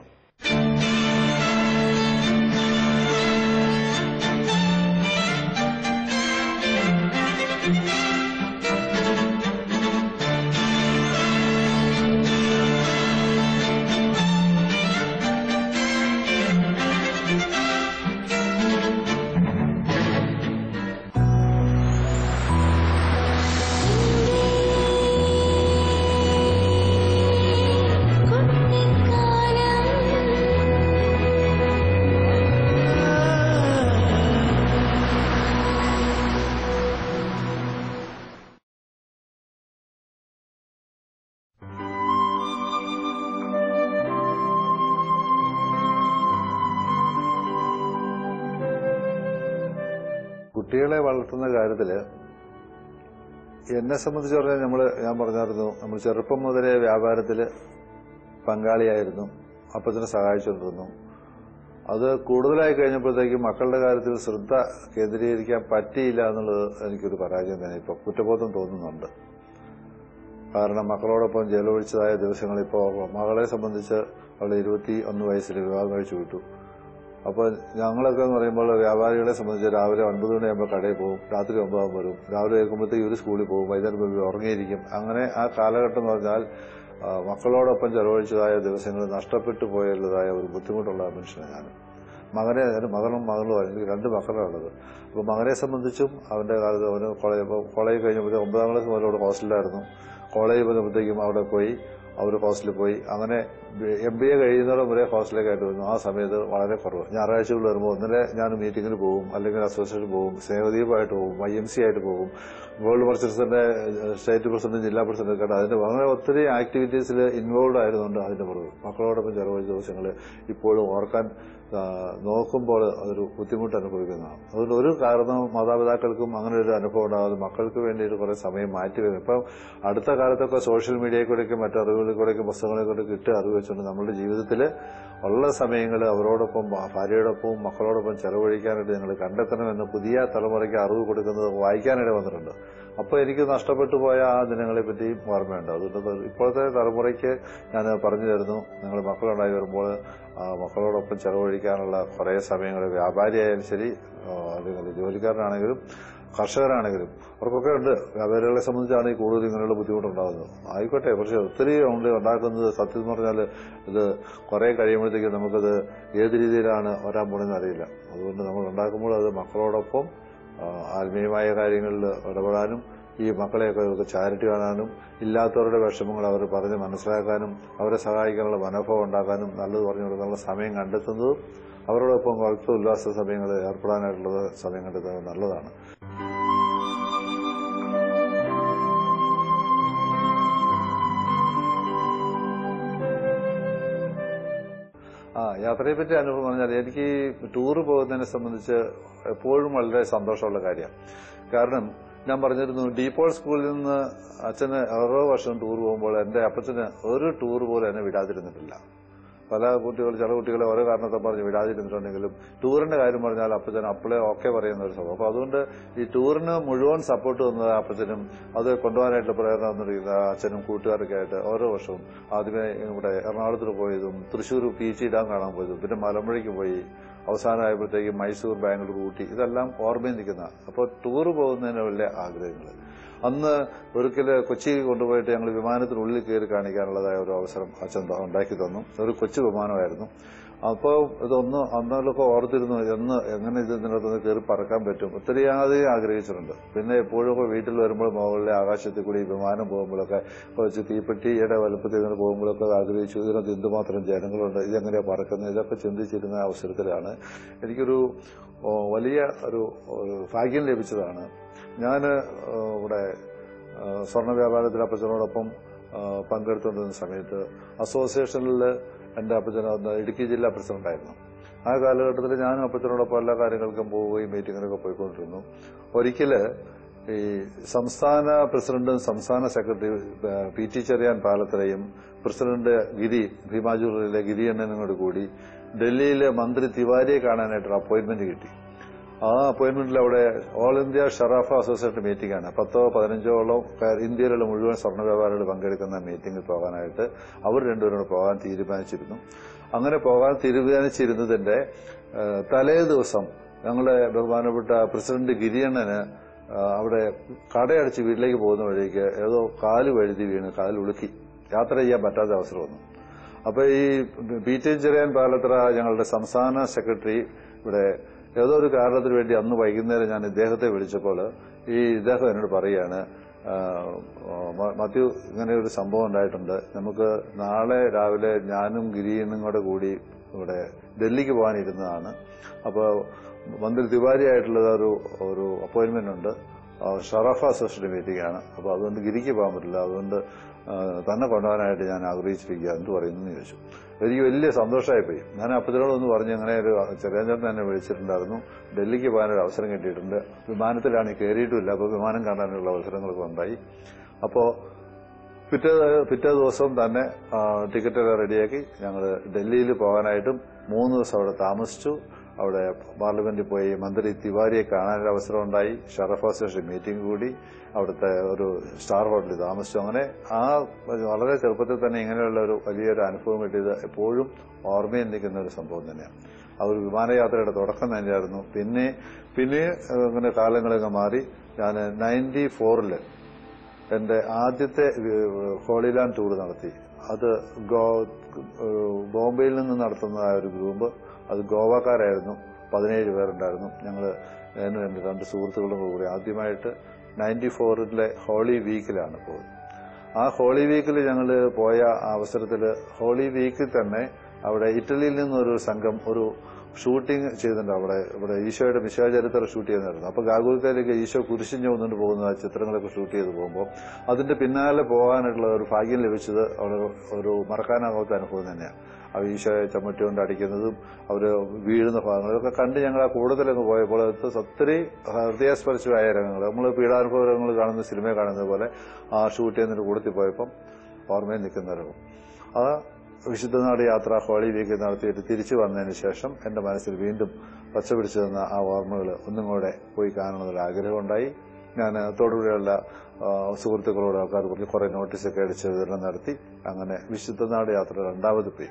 ും കുട്ടികളെ വളർത്തുന്ന കാര്യത്തില് എന്നെ സംബന്ധിച്ച് പറഞ്ഞാൽ നമ്മള് ഞാൻ പറഞ്ഞായിരുന്നു നമ്മൾ ചെറുപ്പം മുതലേ വ്യാപാരത്തില് പങ്കാളിയായിരുന്നു അപ്പച്ചനെ സഹായിച്ചുകൊണ്ടിരുന്നു അത് കൂടുതലായി കഴിഞ്ഞപ്പോഴത്തേക്കും മക്കളുടെ കാര്യത്തിൽ ശ്രദ്ധ കേന്ദ്രീകരിക്കാൻ പറ്റിയില്ല എന്നുള്ളത് എനിക്കൊരു പരാജയം തന്നെ ഇപ്പൊ കുറ്റബോധം തോന്നുന്നുണ്ട് കാരണം മക്കളോടൊപ്പം ജലൊഴിച്ചതായ ദിവസങ്ങൾ ഇപ്പോൾ മകളെ സംബന്ധിച്ച് അവളെ ഇരുപത്തി ഒന്ന് വയസ്സിൽ വിവാഹം കഴിച്ചു വിട്ടു അപ്പോൾ ഞങ്ങളൊക്കെ എന്ന് പറയുമ്പോൾ വ്യാപാരികളെ സംബന്ധിച്ച് രാവിലെ ഒൻപത് മണിയാകുമ്പോൾ കടയിൽ പോകും രാത്രി ഒമ്പതാകുമ്പോൾ വരും രാവിലെ കേൾക്കുമ്പോഴത്തേക്ക് ഇവർ സ്കൂളിൽ പോകും വൈകുന്നേരം പോയി ഉറങ്ങിയിരിക്കും അങ്ങനെ ആ കാലഘട്ടം എന്ന് പറഞ്ഞാൽ ആ, മക്കളോടൊപ്പം ചെലവഴിച്ചതായ ദിവസങ്ങൾ നഷ്ടപ്പെട്ടു പോയുള്ളതായ ഒരു ബുദ്ധിമുട്ടുള്ള മനുഷ്യനാണ് ഞാൻ മകനെ അതിന് മകനും മകളും എനിക്ക് രണ്ട് മക്കളാണ് ഉള്ളത് അപ്പോൾ മകനെ സംബന്ധിച്ചും അവന്റെ കാലത്ത് അവന് കോളേജ് കോളേജ് കഴിഞ്ഞപ്പോൾ ഒമ്പതാം ക്ലാസ് മുതൽ അവിടെ ഹോസ്റ്റലിലായിരുന്നു കോളേജ് വന്നപ്പോഴത്തേക്കും അവിടെ പോയി അവർ ഹോസ്റ്റലിൽ പോയി അങ്ങനെ എം ബി എ കഴിയുന്നതോടെ വരെ ഹോസ്റ്റലിലേക്കായിട്ട് വന്നു ആ സമയത്ത് വളരെ കുറവ് ഞായറാഴ്ചകളിൽ വരുമ്പോൾ ഒന്നിലെ ഞാൻ മീറ്റിങ്ങിന് പോകും അല്ലെങ്കിൽ അസോസിയേഷൻ പോകും സ്നേഹദീപമായിട്ട് പോകും ഐ എം സി ആയിട്ട് പോകും വേൾഡ് മർച്ചൻസിന്റെ സ്റ്റേറ്റ് പ്രസിഡന്റ് ജില്ലാ പ്രസിഡന്റ് ഒക്കെ അതിന്റെ അങ്ങനെ ഒത്തിരി ആക്ടിവിറ്റീസിൽ ഇൻവോൾവ് ആയതുകൊണ്ട് അതിന്റെ പുറകെ മക്കളോടൊപ്പം ചെലവഴിച്ച ദിവസങ്ങൾ ഇപ്പോഴും ഓർക്കാൻ ആ, നോക്കുമ്പോൾ അതൊരു ബുദ്ധിമുട്ട് അനുഭവിക്കുന്നതാണ് അതുകൊണ്ട് ഒരു കാരണവും മാതാപിതാക്കൾക്കും അങ്ങനെ ഒരു അനുഭവം ഉണ്ടാകാതെ മക്കൾക്ക് വേണ്ടിയിട്ട് കുറെ സമയം മാറ്റി വരും ഇപ്പം അടുത്ത കാലത്തൊക്കെ സോഷ്യൽ മീഡിയയിൽ കൂടെയൊക്കെ മറ്റു അറിവുകളിൽ കൂടെയൊക്കെ പുസ്തകങ്ങളിൽ കൂടെ കിട്ടുക അറിവ് വെച്ചുകൊണ്ട് നമ്മുടെ ജീവിതത്തിൽ ഉള്ള സമയങ്ങൾ അവരോടൊപ്പം ഭാ- ഭാര്യയോടൊപ്പം മക്കളോടൊപ്പം ചെലവഴിക്കാനായിട്ട് ഞങ്ങൾ കണ്ടെത്തണമെന്ന് പുതിയ തലമുറയ്ക്ക് അറിവ് കൊടുക്കുന്നത് വായിക്കാനിട വന്നിട്ടുണ്ട് അപ്പോൾ എനിക്ക് നഷ്ടപ്പെട്ടു പോയ ആ ദിനങ്ങളെ പറ്റി ഓർമ്മയുണ്ട് അതുകൊണ്ട് ഇപ്പോഴത്തെ തലമുറയ്ക്ക് ഞാൻ പറഞ്ഞു തരുന്നു നിങ്ങൾ മക്കളുണ്ടായി വരുമ്പോൾ ആ മക്കളോടൊപ്പം ചെലവഴിക്കാനുള്ള കുറേ സമയങ്ങൾ വ്യാപാരിയായാലും ശരി ആ, അല്ലെങ്കിൽ ജോലിക്കാരനാണെങ്കിലും കർഷകരാണെങ്കിലും അവർക്കൊക്കെ ഉണ്ട് വ്യാപാരികളെ സംബന്ധിച്ചാണ് ഈ കൂടുതൽ ഇങ്ങനെയുള്ള ബുദ്ധിമുട്ടുണ്ടാകുന്നത് ആയിക്കോട്ടെ പക്ഷെ ഒത്തിരി ഉണ്ട് ഉണ്ടാക്കുന്നത് സത്യം എന്ന് പറഞ്ഞാൽ ഇത് കുറെ കഴിയുമ്പോഴത്തേക്ക് നമുക്കത് ഏത് രീതിയിലാണ് വരാൻ പോണെന്ന് അറിയില്ല അതുകൊണ്ട് നമ്മൾ ഉണ്ടാക്കുമ്പോൾ അത് മക്കളോടൊപ്പം ആ, ആത്മീയമായ കാര്യങ്ങളിൽ ഇടപെടാനും ഈ മക്കളെയൊക്കെ ഇവർക്ക് ചാരിറ്റി കാണാനും ഇല്ലാത്തവരുടെ വിഷമങ്ങൾ അവർ പറഞ്ഞ് മനസ്സിലാക്കാനും അവരെ സഹായിക്കാനുള്ള മനോഭാവം ഉണ്ടാക്കാനും നല്ലത് പറഞ്ഞു കൊടുക്കാനുള്ള സമയം കണ്ടെത്തുന്നതും അവരോടൊപ്പം കുറച്ച് ഉല്ലാസ സമയങ്ങളിൽ ഏർപ്പെടാനായിട്ടുള്ളത് സമയം കണ്ടെത്തുന്നത് നല്ലതാണ് ആ യാത്രയെ പറ്റി അനുഭവം പറഞ്ഞാൽ എനിക്ക് ടൂറ് പോകുന്നതിനെ സംബന്ധിച്ച് എപ്പോഴും വളരെ സന്തോഷമുള്ള കാര്യമാണ് കാരണം ഞാൻ പറഞ്ഞിരുന്നു ഡീപോൾ സ്കൂളിൽ നിന്ന് അച്ഛന് ഓരോ വർഷം ടൂർ പോകുമ്പോൾ എന്റെ അപ്പച്ചന് ഒരു ടൂർ പോലും എന്നെ വിടാതിരുന്നിട്ടില്ല പല കുട്ടികൾ ചില കുട്ടികളെ ഓരോ കാരണത്തെ പറഞ്ഞ് വിടാതിരുന്നിട്ടുണ്ടെങ്കിലും ടൂറിന്റെ കാര്യം പറഞ്ഞാൽ അപ്പച്ചൻ അപ്പോഴേ ഓക്കെ പറയുന്ന ഒരു സംഭവം അപ്പൊ അതുകൊണ്ട് ഈ ടൂറിന് മുഴുവൻ സപ്പോർട്ട് തന്നത് അപ്പച്ചനും അത് കൊണ്ടുപോകാനായിട്ട് പ്രേരണ തന്നിരിക്കുന്ന അച്ഛനും കൂട്ടുകാരൊക്കെ ആയിട്ട് ഓരോ വർഷവും ആദ്യമേ ഇവിടെ എറണാകുളത്തിന് പോയതും തൃശ്ശൂർ പി ജി ഡാം കാണാൻ പോയതും പിന്നെ മലമ്പുഴയ്ക്ക് പോയി അവസാനമായപ്പോഴത്തേക്ക് മൈസൂർ ബാംഗ്ലൂർ ഊട്ടി ഇതെല്ലാം ഓർമ്മയിൽ നിൽക്കുന്ന അപ്പോൾ ടൂർ പോകുന്നതിന് വലിയ ആഗ്രഹങ്ങൾ അന്ന് ഒരിക്കൽ കൊച്ചി കൊണ്ടുപോയിട്ട് ഞങ്ങൾ വിമാനത്തിനുള്ളിൽ കയറി കാണിക്കാനുള്ളതായ ഒരു അവസരം അച്ഛൻ ത- ഉണ്ടാക്കി തന്നു ഒരു കൊച്ചു വിമാനമായിരുന്നു അപ്പോൾ ഇതൊന്ന് അന്നൊക്കെ ഓർത്തിരുന്നു എന്ന് എങ്ങനെ ഇത് ഇതിനകത്ത് കയറി പറക്കാൻ പറ്റും ഒത്തിരിയാധികം ആഗ്രഹിച്ചിട്ടുണ്ട് പിന്നെ എപ്പോഴൊക്കെ വീട്ടിൽ വരുമ്പോൾ മുകളിലെ ആകാശത്തിൽ കൂടി ഈ വിമാനം പോകുമ്പോഴൊക്കെ കുറച്ച് തീപ്പെട്ടിയുടെ വലുപ്പത്തിൽ ഇങ്ങനെ പോകുമ്പോഴൊക്കെ ആഗ്രഹിച്ചു ഇതിനകത്ത് എന്തുമാത്രം ജനങ്ങളുണ്ട് ഇതെങ്ങനെയാ പറക്കുന്നത് ഇതൊക്കെ ചിന്തിച്ചിരുന്ന അവസരത്തിലാണ് എനിക്കൊരു ഓ, വലിയ ഒരു ഒരു ഭാഗ്യം ലഭിച്ചതാണ് ഞാൻ ഇവിടെ ആ, സ്വർണ്ണ വ്യാപാരത്തിൽ അപ്പച്ചനോടൊപ്പം ആ, പങ്കെടുത്തുകൊണ്ടിരുന്ന സമയത്ത് അസോസിയേഷനിൽ എന്റെ അപ്പച്ചൻ അന്ന് ഇടുക്കി ജില്ലാ പ്രസിഡന്റായിരുന്നു ആ കാലഘട്ടത്തിൽ ഞാനും അപ്പച്ചനോടൊപ്പം എല്ലാ കാര്യങ്ങൾക്കും പോവുകയും മീറ്റിങ്ങിനൊക്കെ പോയിക്കൊണ്ടിരുന്നു ഒരിക്കല് ഈ സംസ്ഥാന പ്രസിഡന്റും സംസ്ഥാന സെക്രട്ടറി ആ, പി ടി ചെറിയാൻ പാലത്തറയും പ്രസിഡന്റ് ഗിരി ഭീമാജൂറിലെ ഗിരിയണ്ണനും കൂടി കൂടി ഡൽഹിയിലെ മന്ത്രി തിവാരിയെ കാണാനായിട്ടൊരു അപ്പോയിന്റ്മെന്റ് കിട്ടി ആ അപ്പോയിന്റ്മെന്റിൽ അവിടെ all India Sarafa association meeting ആണ് പത്തോ പതിനഞ്ചോളം പേർ ഇന്ത്യയിലുള്ള മുഴുവൻ സ്വർണ്ണ വ്യാപാരികൾ പങ്കെടുക്കുന്ന മീറ്റിംഗിൽ പോകാനായിട്ട് അവർ രണ്ടുപേരും കൂടെ പോകാൻ തീരുമാനിച്ചിരുന്നു അങ്ങനെ പോകാൻ തീരുമാനിച്ചിരുന്നതിന്റെ ഏഹ്, തലേ ദിവസം ഞങ്ങളുടെ ബഹുമാനപ്പെട്ട പ്രസിഡന്റ് ഗിരിയണ്ണന് ആ, അവിടെ കടയടച്ച് വീട്ടിലേക്ക് പോകുന്ന വഴിക്ക് ഏതോ കാല് വഴുതി വീണ് കാല് ഉളുക്കി യാത്ര ചെയ്യാൻ പറ്റാത്ത അവസരം വന്നു അപ്പൊ ഈ പി ടി ചെറിയാൻ പാലത്ര ഞങ്ങളുടെ സംസ്ഥാന സെക്രട്ടറി ഇവിടെ ഏതോ ഒരു കാരണത്തിന് വേണ്ടി അന്ന് വൈകുന്നേരം ഞാൻ ഇദ്ദേഹത്തെ വിളിച്ചപ്പോൾ ഈ ഇദ്ദേഹം എന്നോട് പറയുകയാണ് ആ, മ- മാത്യു ഇങ്ങനെ ഒരു സംഭവം ഉണ്ടായിട്ടുണ്ട് നമുക്ക് നാളെ രാവിലെ ഞാനും ഗിരിയനും കൂടെ കൂടി ഇവിടെ ഡൽഹിക്ക് പോകാനിരുന്നതാണ് അപ്പോൾ മന്ത്രി തിവാരി ആയിട്ടുള്ള ഒരു ഒരു അപ്പോയിന്റ്മെന്റ് ഉണ്ട് ആ, ഷറഫ അസോസിയേഷൻ മീറ്റിംഗ് ആണ് അപ്പോൾ അതുകൊണ്ട് ഗിരിക്ക് പോകാൻ പറ്റില്ല അതുകൊണ്ട് ആ, തന്നെ കൊണ്ടുപോകാനായിട്ട് ഞാൻ ആഗ്രഹിച്ചിരിക്കുക എന്ത് പറയുന്നു എന്ന് ചോദിച്ചു എനിക്ക് വലിയ സന്തോഷമായി പോയി ഞാൻ അപ്പത്തിനോടൊന്ന് പറഞ്ഞു അങ്ങനെ ഒരു ചെറിയാഞ്ചേട്ടൻ എന്നെ വിളിച്ചിട്ടുണ്ടായിരുന്നു ഡൽഹിക്ക് പോകാനൊരു അവസരം കിട്ടിയിട്ടുണ്ട് വിമാനത്തിലാണ് കയറിയിട്ടുമില്ല അപ്പോൾ വിമാനം കാണാനുള്ള അവസരങ്ങളൊക്കെ ഉണ്ടായി അപ്പോൾ പിറ്റേ പിറ്റേ ദിവസം തന്നെ ആ, ടിക്കറ്റ് എല്ലാം റെഡിയാക്കി ഞങ്ങൾ ഡൽഹിയിൽ പോകാനായിട്ടും മൂന്ന് ദിവസം അവിടെ താമസിച്ചു അവിടെ പാർലമെന്റിൽ പോയി മന്ത്രി തിവാരിയെ കാണാനൊരു അവസരം ഉണ്ടായി ഷറഫ് അസോസിയേഷൻ മീറ്റിംഗ് കൂടി അവിടുത്തെ ഒരു സ്റ്റാർ ഹോട്ടലിൽ താമസിച്ചു അങ്ങനെ ആ വളരെ ചെറുപ്പത്തിൽ തന്നെ ഇങ്ങനെയുള്ള ഒരു വലിയൊരു അനുഭവം കിട്ടിയത് എപ്പോഴും ഓർമ്മയിൽ നിൽക്കുന്ന ഒരു സംഭവം തന്നെയാണ് ആ ഒരു വിമാനയാത്രയുടെ തുടക്കം തന്നെയായിരുന്നു പിന്നെ പിന്നെ ഏഹ്, ഇങ്ങനെ കാലങ്ങളൊക്കെ മാറി ഞാൻ നയൻറ്റി ഫോറില് എന്റെ ആദ്യത്തെ ഏഹ്, ഹോളിലാൻഡ് ടൂർ നടത്തി അത് ഗോ- ഏഹ്, ബോംബെയിൽ നിന്ന് നടത്തുന്ന ആ ഒരു ഗ്രൂപ്പ് അത് ഗോവക്കാരായിരുന്നു പതിനേഴ് പേരുണ്ടായിരുന്നു ഞങ്ങൾ ഞാനും എന്റെ രണ്ട് സുഹൃത്തുക്കളും കൂടി ആദ്യമായിട്ട് നയൻറ്റി ഫോറിലെ ഹോളി വീക്കിലാണ് പോയത് ആ ഹോളി വീക്കിൽ ഞങ്ങൾ പോയ അവസരത്തിൽ ഹോളി വീക്കിൽ തന്നെ അവിടെ ഇറ്റലിയിൽ നിന്നൊരു സംഘം ഒരു ഷൂട്ടിംഗ് ചെയ്തിട്ടുണ്ട് അവിടെ ഇവിടെ ഈശോയുടെ മിശാചരിത്രം ഷൂട്ട് ചെയ്യുന്നതായിരുന്നു അപ്പൊ ഗാഗുലത്തിലേക്ക് ഈശോ കുരിശിൻ ചുമന്നുകൊണ്ട് പോകുന്ന ആ ചിത്രങ്ങളൊക്കെ ഷൂട്ട് ചെയ്ത് പോകുമ്പോൾ അതിന്റെ പിന്നാലെ പോകാനുള്ള ഒരു ഭാഗ്യം ലഭിച്ചത് അവിടെ ഒരു മറക്കാനാകാത്ത അനുഭവം തന്നെയാണ് അവർ ഈശോയെ ചമ്മട്ടിക്കൊണ്ട് അടിക്കുന്നതും അവര് വീഴുന്ന ഭാഗങ്ങൾ ഇതൊക്കെ കണ്ട് ഞങ്ങൾ ആ കൂടുതലങ്ങ് പോയപ്പോൾ അത് ഒത്തിരി ഹൃദയസ്പർശമായ രംഗങ്ങൾ നമ്മൾ പീഡാനുഭവ രംഗങ്ങൾ കാണുന്ന സിനിമ കാണുന്നത് പോലെ ആ ഷൂട്ട് ചെയ്യുന്നതിന് കൂടത്തിൽ പോയപ്പം ഓർമ്മയിൽ നിൽക്കുന്ന രംഗം ആ വിശുദ്ധനാട് യാത്ര ഹോളി വീക്ക് നടത്തിയിട്ട് തിരിച്ചു വന്നതിന് ശേഷം എന്റെ മനസ്സിൽ വീണ്ടും പച്ച പിടിച്ചു തന്ന ആ ഓർമ്മകൾ ഒന്നും കൂടെ പോയി കാണണമെന്നൊരു ആഗ്രഹമുണ്ടായി ഞാൻ തൊടുപുഴയുള്ള ആ, സുഹൃത്തുക്കളോട് ആൾക്കാർ പറഞ്ഞ് കുറെ നോട്ടീസൊക്കെ അടിച്ച് വിതരണം നടത്തി അങ്ങനെ വിശുദ്ധനാട് യാത്ര രണ്ടാമത് പോയി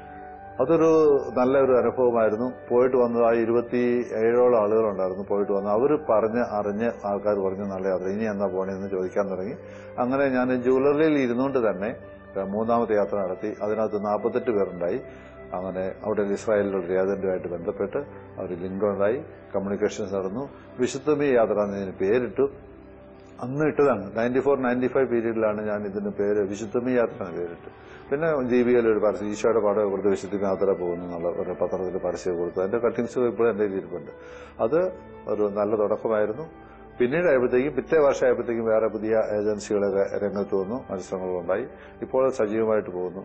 അതൊരു നല്ലൊരു അനുഭവമായിരുന്നു പോയിട്ട് വന്നത് ആ ഇരുപത്തി ഏഴോളം ആളുകളുണ്ടായിരുന്നു പോയിട്ട് വന്ന് അവർ പറഞ്ഞ് അറിഞ്ഞ് ആൾക്കാർ പറഞ്ഞു നല്ല യാത്ര ഇനി എന്നാ പോണേന്ന് ചോദിക്കാൻ തുടങ്ങി അങ്ങനെ ഞാൻ ജൂവലറിയിൽ ഇരുന്നുകൊണ്ട് തന്നെ ഏഹ്, മൂന്നാമത്തെ യാത്ര നടത്തി അതിനകത്ത് നാൽപ്പത്തെട്ട് പേരുണ്ടായി അങ്ങനെ അവിടെ ഇസ്രായേലിലുള്ള ഒരു ഏജന്റുമായിട്ട് ബന്ധപ്പെട്ട് അവർ ലിങ്ക് ഉണ്ടായി കമ്മ്യൂണിക്കേഷൻസ് നടന്നു വിശുദ്ധമി യാത്ര എന്നതിന് പേരിട്ടു അന്ന് ഇട്ടതാണ് നയൻറ്റി ഫോർ നയൻറ്റി ഫൈവ് പീരീഡിലാണ് ഞാൻ ഇതിന് പേര് വിശുദ്ധമി യാത്ര എന്ന് പേരിട്ട് പിന്നെ ദീപികയിൽ ഒരു പരസ്യം ഈശോയുടെ പടം കൊടുത്ത് വിശുദ്ധമി യാത്ര പോകുന്നു എന്നുള്ള ഒരു പത്രത്തിൽ പരസ്യം കൊടുത്തു അതിന്റെ കട്ടിങ്സ് ഇപ്പോഴും എന്റെ കയ്യിൽ ഇരിപ്പുണ്ട് അത് ഒരു നല്ല തുടക്കമായിരുന്നു പിന്നീട് ആയപ്പോഴത്തേക്കും പിറ്റേ വർഷം ആയപ്പോഴത്തേക്കും വേറെ പുതിയ ഏജൻസികളൊക്കെ രംഗത്ത് വന്നു മത്സരങ്ങളുണ്ടായി ഇപ്പോൾ സജീവമായിട്ട് പോകുന്നു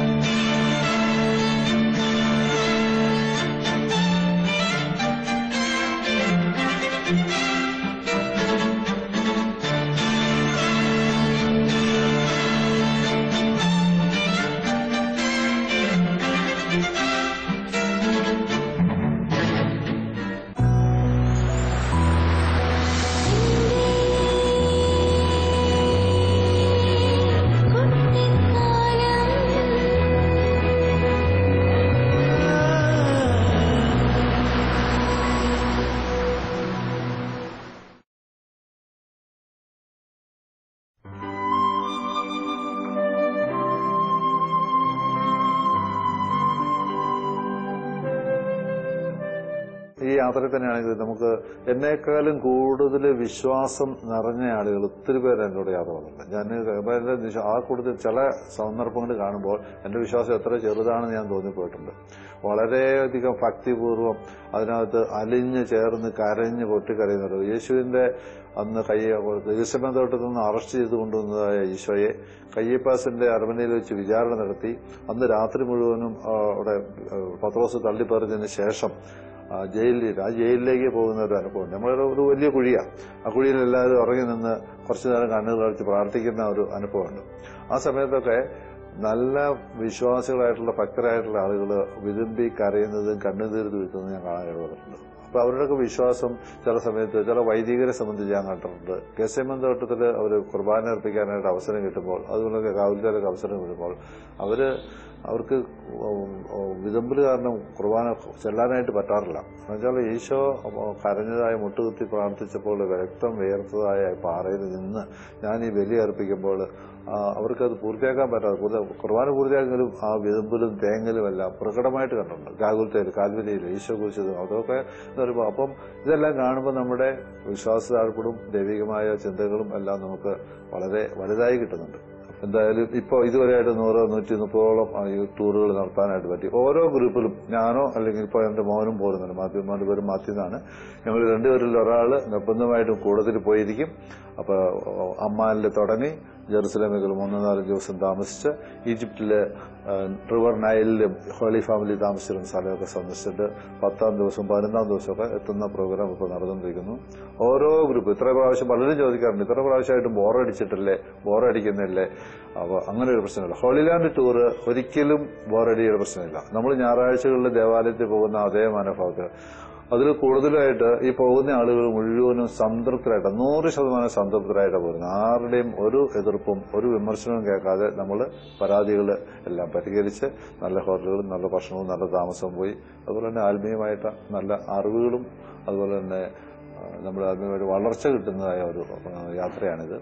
ഈ യാത്രയിൽ തന്നെയാണെങ്കിൽ നമുക്ക് എന്നെക്കാളും കൂടുതൽ വിശ്വാസം നിറഞ്ഞ ആളുകൾ ഒത്തിരി പേര് എന്നോട് യാത്ര വന്നിട്ടുണ്ട് ഞാൻ എന്റെ വിശ്വ- ആ കൂടുതൽ ചില സന്ദർഭങ്ങൾ കാണുമ്പോൾ എന്റെ വിശ്വാസം എത്ര ചെറുതാണെന്ന് ഞാൻ തോന്നിപ്പോയിട്ടുണ്ട് വളരെയധികം ഭക്തിപൂർവ്വം അതിനകത്ത് അലിഞ്ഞ് ചേർന്ന് കരഞ്ഞ് പൊട്ടിക്കരയുന്നുണ്ട് യേശുവിന്റെ അന്ന് കൈ വികസന തോട്ടത്തിൽ നിന്ന് അറസ്റ്റ് ചെയ്ത് കൊണ്ടുവന്നതായ ഈശോയെ കയ്യപ്പാസിന്റെ അരമനയിൽ വെച്ച് വിചാരണ നടത്തി അന്ന് രാത്രി മുഴുവനും ആ, അവിടെ ആ, പത്രോസ് തള്ളിപ്പറഞ്ഞതിന് ശേഷം ആ ജയിലിൽ ആ ജയിലിലേക്ക് പോകുന്ന ഒരു അനുഭവം നമ്മളൊരു ഒരു വലിയ കുഴിയാണ് ആ കുഴിയിൽ എല്ലാവരും ഇറങ്ങി നിന്ന് കുറച്ചു നേരം കണ്ണുകൾ അടച്ച് പ്രാർത്ഥിക്കുന്ന ഒരു അനുഭവമുണ്ട് ആ സമയത്തൊക്കെ നല്ല വിശ്വാസികളായിട്ടുള്ള ഭക്തരായിട്ടുള്ള ആളുകൾ വിതുമ്പി കരയുന്നതും കണ്ണുനീർ വീഴ്ത്തുന്നതും ഞാൻ കാണാൻ ഇടപെട്ടിട്ടുണ്ട് അപ്പൊ അവരുടെയൊക്കെ വിശ്വാസം ചില സമയത്ത് ചില വൈദികരെ സംബന്ധിച്ച് ഞാൻ കണ്ടിട്ടുണ്ട് കെസേമൻ തോട്ടത്തിൽ അവർ കുർബാന അർപ്പിക്കാനായിട്ട് അവസരം കിട്ടുമ്പോൾ അതുപോലെ കാവൽക്കാരൊക്കെ അവസരം കിട്ടുമ്പോൾ അവര് അവർക്ക് വിതമ്പല് കാരണം കുർബാന ചെല്ലാനായിട്ട് പറ്റാറില്ല എന്നുവെച്ചാൽ ഈശോ കരഞ്ഞതായി മുട്ടുകുത്തി പ്രാർത്ഥിച്ചപ്പോൾ രക്തം വേർത്തതായ പാറയിൽ നിന്ന് ഞാൻ ഈ ബലി അർപ്പിക്കുമ്പോൾ ആ, അവർക്കത് പൂർത്തിയാക്കാൻ പറ്റാതെ പൂർത്തി- കുർബാന പൂർത്തിയാക്കെങ്കിലും ആ വിതമ്പലും തേങ്ങലും എല്ലാം പ്രകടമായിട്ട് കണ്ടിട്ടുണ്ട് ഗാകുൽത്തയിൽ കാൽവരിയിൽ ഈശോ കുറിച്ചതും അതൊക്കെ എന്ന് പറയുമ്പോൾ അപ്പം ഇതെല്ലാം കാണുമ്പോൾ നമ്മുടെ വിശ്വാസതാഴ്പ്പെടും ദൈവികമായ ചിന്തകളും എല്ലാം നമുക്ക് വളരെ വലുതായി കിട്ടുന്നുണ്ട് എന്തായാലും ഇപ്പോൾ ഇതുവരെയായിട്ട് നൂറ് നൂറ്റി മുപ്പതോളം ആ ഈ ടൂറുകൾ നടത്താനായിട്ട് പറ്റി ഓരോ ഗ്രൂപ്പിലും ഞാനോ അല്ലെങ്കിൽ ഇപ്പോൾ എന്റെ മോനും പോകുന്നുണ്ട് മാത്യു മോന്റെ പേര് മാത്യു എന്നാണ് ഞങ്ങൾ രണ്ടുപേരിൽ ഒരാൾ നിർബന്ധമായിട്ടും കൂടുതൽ പോയിരിക്കും അപ്പൊ അമ്മാനിൽ തുടങ്ങി ജെറുസലേമിൽ മൂന്ന് നാല് ദിവസം താമസിച്ച് ഈജിപ്തിലെ ആ, റിവർ നൈലിലും ഹോളി ഫാമിലി താമസിച്ചിരുന്ന സ്ഥലമൊക്കെ സന്ദർശിച്ചിട്ട് പത്താം ദിവസം പതിനൊന്നാം ദിവസമൊക്കെ എത്തുന്ന പ്രോഗ്രാം ഇപ്പോൾ നടന്നുകൊണ്ടിരിക്കുന്നു ഓരോ ഗ്രൂപ്പ് ഇത്ര പ്രാവശ്യം പലരും ചോദിക്കാറുണ്ട് ഇത്ര പ്രാവശ്യമായിട്ട് ബോറടിച്ചിട്ടില്ലേ ബോറടിക്കുന്നില്ലേ അപ്പോൾ അങ്ങനെ ഒരു പ്രശ്നമില്ല ഹോളിലാൻഡ് ടൂർ ഒരിക്കലും ബോറടിയുടെ പ്രശ്നമില്ല നമ്മൾ ഞായറാഴ്ചകളിൽ ദേവാലയത്തിൽ പോകുന്ന അതേ മനോഭാവത്തിൽ അതിൽ കൂടുതലായിട്ട് ഈ പോകുന്ന ആളുകൾ മുഴുവനും സംതൃപ്തരായിട്ട് നൂറ് ശതമാനം സംതൃപ്തരായിട്ടാണ് പോകുന്നത് ആരുടെയും ഒരു എതിർപ്പും ഒരു വിമർശനവും കേൾക്കാതെ നമ്മൾ പരാതികൾ എല്ലാം പരിഹരിച്ച് നല്ല ഹോട്ടലുകളും നല്ല ഭക്ഷണവും നല്ല താമസവും പോയി അതുപോലെ തന്നെ ആത്മീയമായിട്ട് നല്ല അറിവുകളും അതുപോലെ തന്നെ ആ, നമ്മുടെ ആത്മീയമായിട്ട് വളർച്ച കിട്ടുന്നതായ ഒരു ആ, യാത്രയാണിത്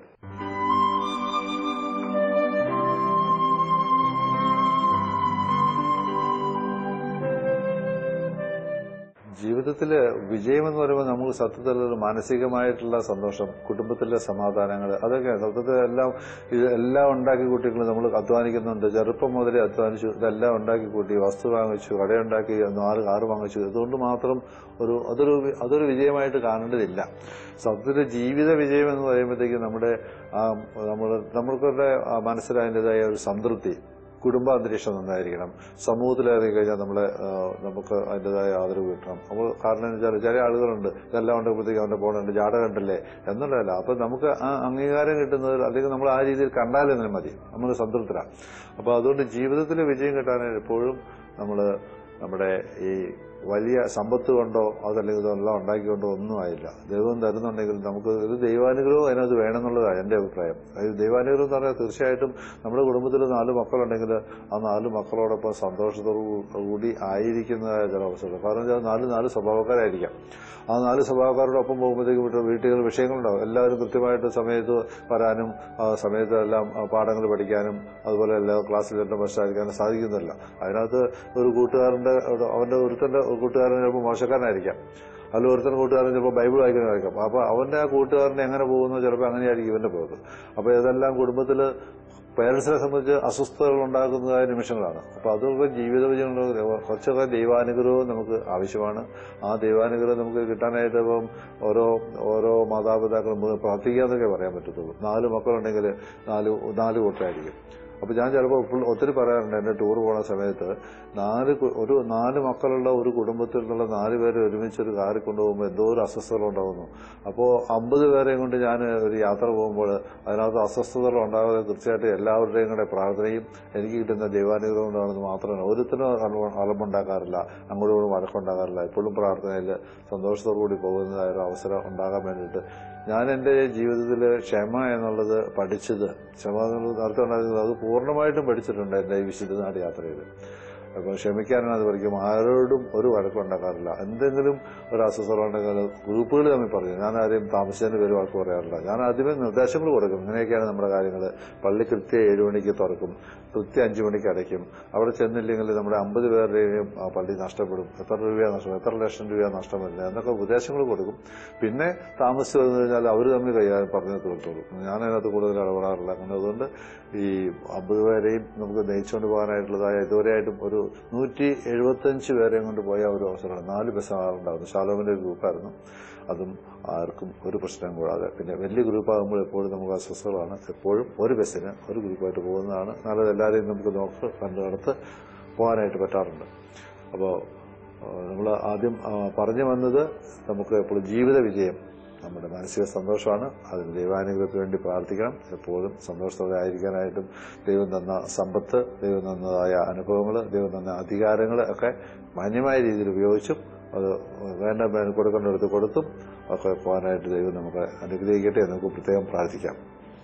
ജീവിതത്തില് വിജയം എന്ന് പറയുമ്പോൾ നമുക്ക് സത്യത്തിൽ ഒരു മാനസികമായിട്ടുള്ള സന്തോഷം കുടുംബത്തിലെ സമാധാനങ്ങൾ അതൊക്കെ സത്യത്തിൽ എല്ലാം ഇത് എല്ലാം ഉണ്ടാക്കി കൂട്ടികൾ നമ്മൾ അധ്വാനിക്കുന്നുണ്ട് ചെറുപ്പം മുതലേ അധ്വാനിച്ചു ഇതെല്ലാം ഉണ്ടാക്കി കൂട്ടി വസ്തു വാങ്ങിച്ചു കടയുണ്ടാക്കി നാല് കാറ് വാങ്ങിച്ചു ഇതുകൊണ്ട് മാത്രം ഒരു അതൊരു വി- അതൊരു വിജയമായിട്ട് കാണേണ്ടതില്ല സത്യത്തിൽ ജീവിത വിജയം എന്ന് പറയുമ്പോഴത്തേക്ക് നമ്മുടെ ആ നമ്മൾ നമ്മൾക്കുള്ള ആ മനസ്സിൽ അതിൻ്റെതായ ഒരു സംതൃപ്തി കുടുംബാന്തരീക്ഷം നന്നായിരിക്കണം സമൂഹത്തിലിറങ്ങി കഴിഞ്ഞാൽ നമ്മളെ ആ, നമുക്ക് അതിൻ്റെതായ ആദരവ് കിട്ടണം അപ്പോൾ കാരണം എന്ന് വെച്ചാൽ ചില ആളുകളുണ്ട് ഇതെല്ലാം ഉണ്ടെപ്പോഴത്തേക്ക് അവൻ്റെ പോണുണ്ട് ജാട കണ്ടല്ലേ എന്നുള്ളതല്ല അപ്പൊ നമുക്ക് ആ അംഗീകാരം കിട്ടുന്നത് അല്ലെങ്കിൽ നമ്മൾ ആ രീതിയിൽ കണ്ടാലെങ്കിലും മതി നമ്മൾ സംതൃപ്തരാണ് അപ്പോൾ അതുകൊണ്ട് ജീവിതത്തിൽ വിജയം കിട്ടാനായിട്ട് എപ്പോഴും നമ്മൾ നമ്മുടെ ഈ വലിയ സമ്പത്ത് കൊണ്ടോ അതല്ലെങ്കിൽ ഇതെല്ലാം ഉണ്ടാക്കിക്കൊണ്ടോ ഒന്നും ആയില്ല ദൈവം തരുന്നുണ്ടെങ്കിൽ നമുക്ക് ഒരു ദൈവാനുഗ്രഹവും അതിനകത്ത് വേണമെന്നുള്ളതാണ് എൻ്റെ അഭിപ്രായം അതായത് ദൈവാനുഗ്രഹം എന്ന് പറഞ്ഞാൽ തീർച്ചയായിട്ടും നമ്മുടെ കുടുംബത്തിൽ നാല് മക്കളുണ്ടെങ്കിൽ ആ നാല് മക്കളോടൊപ്പം സന്തോഷത്തോടു കൂടി ആയിരിക്കുന്നതായ ചില അവസരം കാരണം വെച്ചാൽ നാല് നാല് സ്വഭാവക്കാരായിരിക്കാം ആ നാല് സ്വഭാവക്കാരോടൊപ്പം പോകുമ്പോഴത്തേക്ക് വീട്ടിൽ വീട്ടുകൾ വിഷയങ്ങളുണ്ടാവും എല്ലാവരും കൃത്യമായിട്ട് സമയത്ത് വരാനും ആ സമയത്ത് എല്ലാം ആ, പാഠങ്ങൾ പഠിക്കാനും അതുപോലെ എല്ലാ ക്ലാസ്സിലെല്ലാം മനസ്സിലാക്കാനും സാധിക്കുന്നില്ല അതിനകത്ത് ഒരു കൂട്ടുകാരന്റെ ഒരു- അവന്റെ ഒരുത്തന്റെ കൂട്ടുകാരൻ ചിലപ്പോൾ മോശക്കാരനായിരിക്കാം അല്ല ഒരുത്തൻ കൂട്ടുകാരൻ ചിലപ്പോൾ ബൈബിൾ വായിക്കുന്നതായിരിക്കാം അപ്പൊ അവന്റെ ആ കൂട്ടുകാരനെ എങ്ങനെ പോകുന്നു ചിലപ്പോൾ അങ്ങനെയായിരിക്കും ഇവന്റെ പോക്ക് അപ്പൊ ഇതെല്ലാം കുടുംബത്തിൽ പേരൻസിനെ സംബന്ധിച്ച് അസ്വസ്ഥതകൾ ഉണ്ടാക്കുന്നതായ നിമിഷങ്ങളാണ് അപ്പൊ അതൊക്കെ ജീവിത വിജയം കുറച്ചൊക്കെ ദൈവാനുഗ്രഹവും നമുക്ക് ആവശ്യമാണ് ആ ദൈവാനുഗ്രഹം നമുക്ക് കിട്ടാനായിട്ട് ഇപ്പം ഓരോ ഓരോ മാതാപിതാക്കളും പ്രാർത്ഥിക്കാന്നൊക്കെ പറയാൻ പറ്റത്തുള്ളൂ നാല് മക്കളുണ്ടെങ്കിൽ നാല് നാല് കൂട്ടരായിരിക്കും അപ്പൊ ഞാൻ ചിലപ്പോൾ ഇപ്പോൾ ഒത്തിരി പറയാറുണ്ട് എന്റെ ടൂർ പോണ സമയത്ത് നാല് കു- ഒരു നാല് മക്കളുള്ള ഒരു കുടുംബത്തിൽ നിന്നുള്ള നാല് പേരെ ഒരുമിച്ച് ഒരു കാറിൽ കൊണ്ടുപോകുമ്പോൾ എന്തോ ഒരു അസ്വസ്ഥതകൾ ഉണ്ടാകുന്നു അപ്പോൾ അമ്പത് പേരെയും കൊണ്ട് ഞാൻ ഒരു യാത്ര പോകുമ്പോൾ അതിനകത്ത് അസ്വസ്ഥതകൾ ഉണ്ടാകാതെ തീർച്ചയായിട്ടും എല്ലാവരുടെയും കൂടെ പ്രാർത്ഥനയും എനിക്ക് കിട്ടുന്ന ദൈവാനുഗ്രഹം ഉണ്ടാകുന്നത് മാത്രമല്ല ഒരുത്തിനും അളവ്- അളവുണ്ടാക്കാറില്ല അങ്ങോട്ടും ഇങ്ങോട്ടും വഴക്കുണ്ടാകാറില്ല എപ്പോഴും പ്രാർത്ഥനയിൽ സന്തോഷത്തോടു കൂടി പോകുന്നതായ ഒരു അവസരം ഉണ്ടാകാൻ വേണ്ടിയിട്ട് ഞാൻ എൻ്റെ ജീവിതത്തിൽ ക്ഷമ എന്നുള്ളത് പഠിച്ചത് ക്ഷമ എന്നുള്ളത് നേരത്തെ ഉണ്ടായിരുന്നത് അത് പൂർണ്ണമായിട്ടും പഠിച്ചിട്ടുണ്ട് എൻ്റെ ഈ വിശുദ്ധ നാട് യാത്രയിൽ അപ്പോൾ ക്ഷമിക്കാനാണ് അത് പഠിക്കും ആരോടും ഒരു വഴക്കുണ്ടാക്കാറില്ല എന്തെങ്കിലും ഒരു അസ്വസ്ഥത ഉണ്ടെങ്കിൽ ഗ്രൂപ്പുകൾ തമ്മിൽ പറയും ഞാൻ ആരെയും താമസിച്ചതിന് പേര് വഴക്ക് പറയാറില്ല ഞാൻ ആദ്യമേ നിർദ്ദേശങ്ങൾ കൊടുക്കും ഇങ്ങനെയൊക്കെയാണ് നമ്മുടെ കാര്യങ്ങൾ പള്ളി കൃത്യം ഏഴ് മണിക്ക് തുറക്കും കൃത്യം അഞ്ചു മണിക്ക് അടയ്ക്കും അവിടെ ചെന്നില്ലെങ്കിൽ നമ്മുടെ അമ്പത് പേരുടെയും ആ പള്ളി നഷ്ടപ്പെടും എത്ര രൂപയാണ് നഷ്ടം എത്ര ലക്ഷം രൂപയാണ് നഷ്ടം വരുന്നത് എന്നൊക്കെ ഉപദേശങ്ങൾ കൊടുക്കും പിന്നെ താമസിച്ചു വന്നു കഴിഞ്ഞാൽ അവർ തമ്മിൽ കൈകാര്യം പറഞ്ഞു തീർത്തോളും ഞാൻ അതിനകത്ത് കൂടുതൽ ഇടപെടാറില്ല അങ്ങനെ അതുകൊണ്ട് ഈ അമ്പത് പേരെയും നമുക്ക് നയിച്ചുകൊണ്ട് പോകാനായിട്ടുള്ളതായ ഇതുവരെയായിട്ടും ഒരു നൂറ്റി എഴുപത്തഞ്ച് പേരെയും കൊണ്ട് പോയ ഒരു അവസരമാണ് നാല് ബസ് ആറുണ്ടായിരുന്നു ശാലോമിന്റെ ഒരു ഗ്രൂപ്പായിരുന്നു അതും ആർക്കും ഒരു പ്രശ്നം കൂടാതെ പിന്നെ വലിയ ഗ്രൂപ്പാകുമ്പോൾ എപ്പോഴും നമുക്ക് അസ്വസ്ഥകളാണ് എപ്പോഴും ഒരു ബസ്സിന് ഒരു ഗ്രൂപ്പായിട്ട് പോകുന്നതാണ് നല്ലത് എല്ലാവരെയും നമുക്ക് നോക്ക് കണ്ടു നടത്ത് പോകാനായിട്ട് പറ്റാറുണ്ട് അപ്പോൾ നമ്മൾ ആദ്യം ആ, പറഞ്ഞു വന്നത് നമുക്ക് എപ്പോഴും ജീവിത വിജയം നമ്മുടെ മാനസിക സന്തോഷമാണ് അതിന് ദൈവാനുഗ്രഹത്തിന് വേണ്ടി പ്രാർത്ഥിക്കണം എപ്പോഴും സന്തോഷത്തോടെ ആയിരിക്കാനായിട്ടും ദൈവം തന്ന സമ്പത്ത് ദൈവം തന്നതായ അനുഭവങ്ങൾ ദൈവം തന്ന അധികാരങ്ങൾ ഒക്കെ മാന്യമായ രീതിയിൽ ഉപയോഗിച്ചും അത് വേണ്ട വേ- കൊടുക്കേണ്ടടുത്ത് കൊടുത്തും ഒക്കെ പോകാനായിട്ട് ദൈവം നമുക്ക് അനുഗ്രഹിക്കട്ടെ എന്ന് നമുക്ക് പ്രത്യേകം പ്രാർത്ഥിക്കാം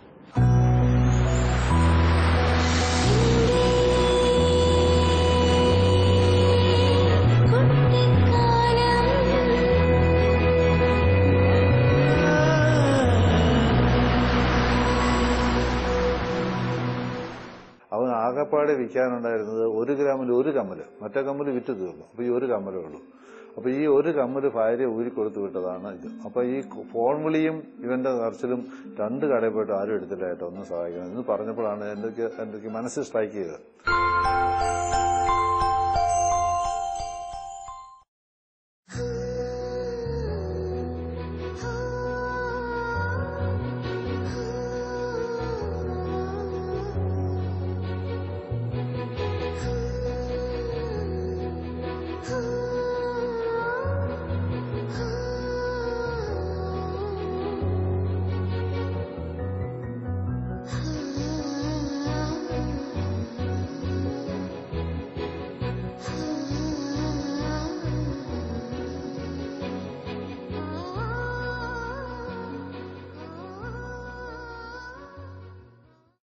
അവൻ ആകെപ്പാടെ വിൽക്കാനുണ്ടായിരുന്നത് ഒരു ഗ്രാമിൽ ഒരു കമ്മല് മറ്റേ കമ്മല് വിറ്റ് തീർന്നു അപ്പൊ ഈ ഒരു കമ്മലേ ഉള്ളൂ അപ്പൊ ഈ ഒരു കമ്മല് ഭാര്യ ഊരി കൊടുത്തു വിട്ടതാണ് ഇത് അപ്പൊ ഈ ഫോൺ വിളിയും ഇവന്റെ കറച്ചിലും രണ്ട് കടയിൽ പോയിട്ട് ആരും എടുത്തില്ല കേട്ടോ ഒന്നും സഹായിക്കണം എന്ന് പറഞ്ഞപ്പോഴാണ് എന്തൊക്കെ എന്തൊക്കെ മനസ്സിൽ സ്ട്രൈക്ക് ചെയ്തത്